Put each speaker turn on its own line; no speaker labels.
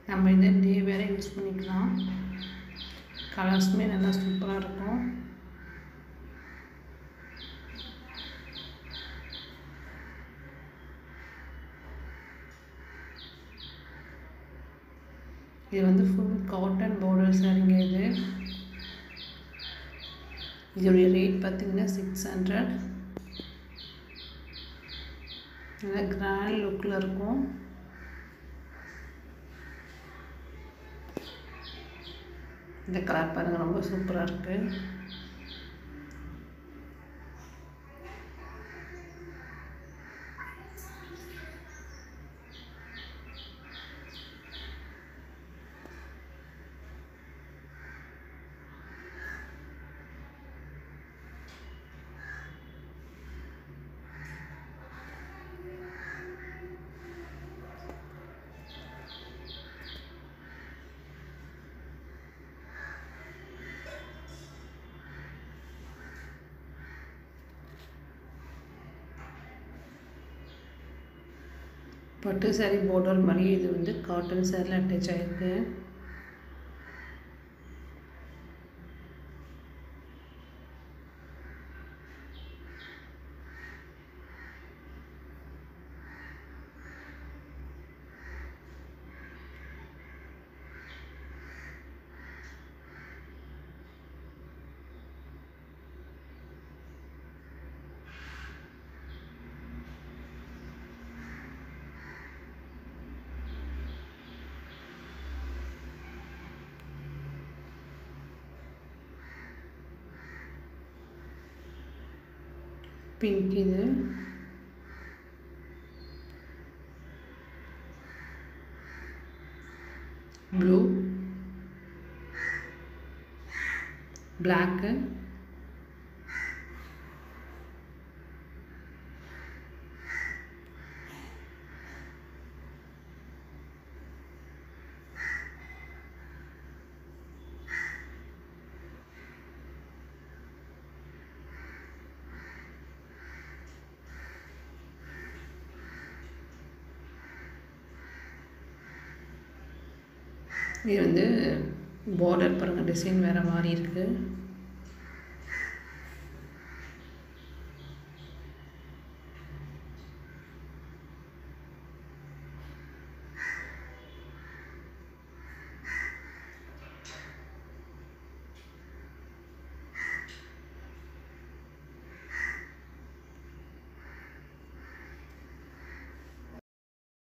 நம்ம இதை டே வேறு யூஸ் பண்ணிக்கலாம் கலர்ஸுமே நல்லா சூப்பராக இருக்கும் இது வந்து ஃபுல் காட்டன் பார்டர் சாரிங்க இது இதோடைய ரேட் பார்த்தீங்கன்னா சிக்ஸ் ஹண்ட்ரட் நல்லா கிராண்ட் லுக்கில் இருக்கும் இந்த கலர் பாருங்கள் ரொம்ப சூப்பராக இருக்குது பட்டு சாரீ பார்டர் மாதிரி இது வந்து காட்டன் சாரியில் அட்டாச் ஆகிருக்கு பிங்க் இது ப்ளூ பிளாக்கு இது வந்து பார்டர் பாருங்கள் டிசைன் வேறு மாதிரி இருக்குது